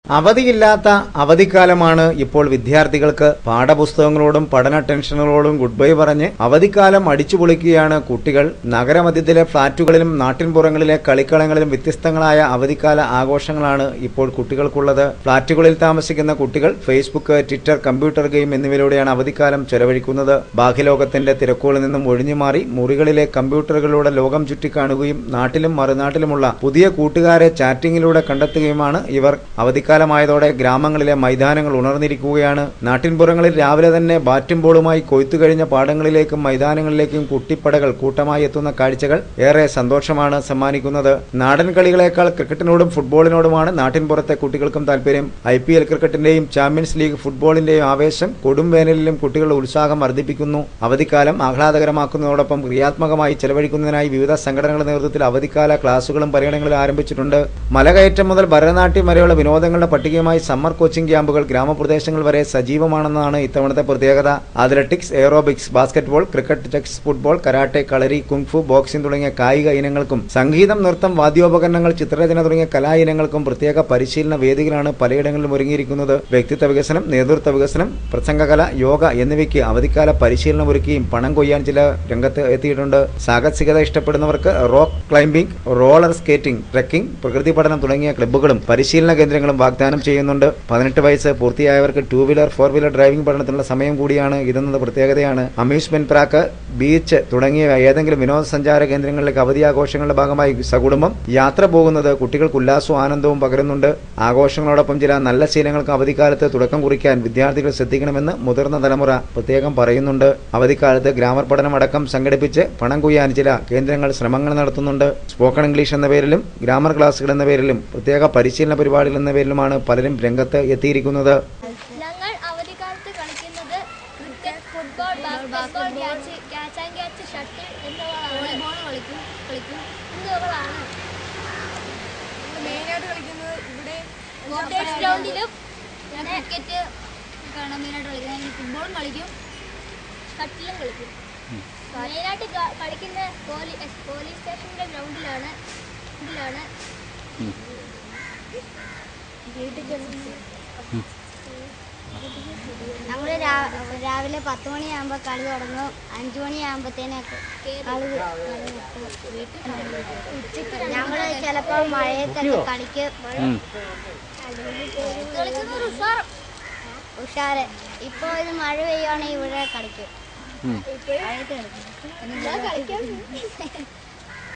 അവധിയില്ലാത്ത അവധിക്കാലമാണ് ഇപ്പോൾ വിദ്യാർത്ഥികൾക്ക് പാഠപുസ്തകങ്ങളോടും പഠന ടെൻഷനുകളോടും ഗുഡ് ബൈ പറഞ്ഞ് അവധിക്കാലം അടിച്ചുപൊളിക്കുകയാണ് കുട്ടികൾ നഗരമധ്യത്തിലെ ഫ്ളാറ്റുകളിലും നാട്ടിൻപുറങ്ങളിലെ കളിക്കളങ്ങളിലും വ്യത്യസ്തങ്ങളായ അവധിക്കാല ആഘോഷങ്ങളാണ് ഇപ്പോൾ കുട്ടികൾക്കുള്ളത് ഫ്ളാറ്റുകളിൽ താമസിക്കുന്ന കുട്ടികൾ ഫേസ്ബുക്ക് ട്വിറ്റർ കമ്പ്യൂട്ടർ ഗെയിം എന്നിവയിലൂടെയാണ് അവധിക്കാലം ചെലവഴിക്കുന്നത് ബാഹ്യലോകത്തിന്റെ തിരക്കുകളിൽ നിന്നും ഒഴിഞ്ഞുമാറി മുറികളിലെ കമ്പ്യൂട്ടറുകളിലൂടെ ലോകം ചുറ്റിക്കാണുകയും നാട്ടിലും മറുനാട്ടിലുമുള്ള പുതിയ കൂട്ടുകാരെ ചാറ്റിംഗിലൂടെ കണ്ടെത്തുകയുമാണ് ഇവർ അവധിക്കാലമായതോടെ ഗ്രാമങ്ങളിലെ മൈതാനങ്ങൾ ഉണർന്നിരിക്കുകയാണ് നാട്ടിൻപുറങ്ങളിൽ രാവിലെ തന്നെ ബാറ്റും ബോളുമായി കൊയ്ത്തു കഴിഞ്ഞ പാടങ്ങളിലേക്കും മൈതാനങ്ങളിലേക്കും കുട്ടിപ്പടകൾ കൂട്ടമായി എത്തുന്ന കാഴ്ചകൾ ഏറെ സന്തോഷമാണ് സമ്മാനിക്കുന്നത് നാടൻ കളികളെക്കാൾ ക്രിക്കറ്റിനോടും ഫുട്ബോളിനോടുമാണ് നാട്ടിൻപുറത്തെ കുട്ടികൾക്കും താല്പര്യം ഐ പി എൽ ക്രിക്കറ്റിന്റെയും ചാമ്പ്യൻസ് ലീഗ് ഫുട്ബോളിന്റെയും ആവേശം കൊടും വേനലിലും കുട്ടികളുടെ ഉത്സാഹം വർദ്ധിപ്പിക്കുന്നു അവധിക്കാലം ആഹ്ലാദകരമാക്കുന്നതോടൊപ്പം ക്രിയാത്മകമായി ചെലവഴിക്കുന്നതിനായി വിവിധ സംഘടനകളുടെ നേതൃത്വത്തിൽ അവധിക്കാല ക്ലാസുകളും പര്യടനങ്ങളും ആരംഭിച്ചിട്ടുണ്ട് മലകയറ്റം മുതൽ ഭരതനാട്യം വരെയുള്ള വിനോദങ്ങളുടെ പട്ടികയുമായി സമ്മർ കോച്ചിംഗ് ക്യാമ്പുകൾ ഗ്രാമപ്രദേശങ്ങൾ വരെ സജീവമാണെന്നാണ് ഇത്തവണത്തെ പ്രത്യേകത അത്ലറ്റിക്സ് എയറോബിക്സ് ബാസ്കറ്റ്ബോൾ ക്രിക്കറ്റ് ചെക്സ് football karate kalari kung fu boxing തുടങ്ങിയ കായിക ഇനങ്ങൾക്കും സംഗീതം നൃത്തം വാദ്യോപകരണങ്ങൾ ചിത്രരചന തുടങ്ങിയ കലാ ഇനങ്ങൾക്കും പ്രത്യേക പരിശീലന വേദികളാണ് പലയിടങ്ങളിലും ഒരുങ്ങിയിരിക്കുന്നത് വ്യക്തിത്വ വികസനം നേതൃത്വ വികസനം പ്രസംഗകല യോഗ എന്നിവയ്ക്ക് അവധിക്കാല പരിശീലനം ഒരുക്കിയും പണം കൊയ്യാൻ ചില രംഗത്ത് എത്തിയിട്ടുണ്ട് സാഹസികത ഇഷ്ടപ്പെടുന്നവർക്ക് rock climbing roller skating trekking പ്രകൃതി പഠനം തുടങ്ങിയ ക്ലബ്ബുകളും പരിശീലന കേന്ദ്രങ്ങളും വാഗ്ദാനം ചെയ്യുന്നുണ്ട് പതിനെട്ട് വയസ്സ് പൂർത്തിയായവർക്ക് two wheeler four wheeler driving പഠനത്തിനുള്ള സമയം കൂടിയാണ് ഇതെന്നത് പ്രത്യേകതയാണ് അമ്യൂസ്മെന്റ് പാർക്ക് ബീച്ച് തുടങ്ങിയ ഏതെങ്കിലും വിനോദസഞ്ചാര കേന്ദ്രങ്ങളിലേക്ക് അവധി ആഘോഷങ്ങളുടെ ഭാഗമായി സകുടുംബം യാത്ര പോകുന്നത് കുട്ടികൾക്ക് ഉല്ലാസവും ആനന്ദവും പകരുന്നുണ്ട് ആഘോഷങ്ങളോടൊപ്പം ചില നല്ല ശീലങ്ങൾക്ക് അവധിക്കാലത്ത് തുടക്കം കുറിക്കാൻ വിദ്യാർത്ഥികൾ ശ്രദ്ധിക്കണമെന്ന് മുതിർന്ന തലമുറ പ്രത്യേകം പറയുന്നുണ്ട് അവധിക്കാലത്ത് ഗ്രാമർ പഠനം അടക്കം സംഘടിപ്പിച്ച് പണം കൊയ്യാൻ ചില കേന്ദ്രങ്ങൾ ശ്രമങ്ങൾ നടത്തുന്നുണ്ട് സ്പോക്കൺ ഇംഗ്ലീഷ് എന്ന പേരിലും ഗ്രാമർ ക്ലാസുകൾ എന്ന പേരിലും പ്രത്യേക പരിശീലന പരിപാടികൾ എന്ന പേരിലുമാണ് പലരും രംഗത്ത് എത്തിയിരിക്കുന്നത് ഞങ്ങൾ അവധിക്കാലത്ത് കളിക്കുന്നത് cricket football basketball catch catch and catch shuttle എന്നിവകളാണ് കളിക്കും കളിക്കും എന്നിവകളാണ് മെയിനായിട്ട് കളിക്കുന്നത് ഇവിടെ കോട്ടേഴ്സ് ഗ്രൗണ്ടിലും ക്രിക്കറ്റ് കാണാൻ മെയിനായിട്ട് കളിക്കുന്നത് ഫുട്ബോളും കളിക്കും ഷട്ടിലും കളിക്കും മെയിനായിട്ട് ക- കളിക്കുന്ന പോലീസ് പോലീസ് സ്റ്റേഷൻ്റെ ഗ്രൗണ്ടിലാണ് ഇതിലാണ് വീട്ടിൽ നമ്മൾ രാവിലെ പത്ത് മണിയാകുമ്പോൾ കളി തുടങ്ങും അഞ്ചു മണിയാകുമ്പോഴത്തേനെ കളി ഞങ്ങൾ ചിലപ്പോൾ മഴയത്തൊക്കെ കളിക്കും കളിക്കുന്നത് ഉഷാർ ഉഷാറ് ഇപ്പോൾ ഇത് മഴ പെയ്യുവാണെങ്കിൽ ഇവിടെ കളിക്കും കളിക്കാൻ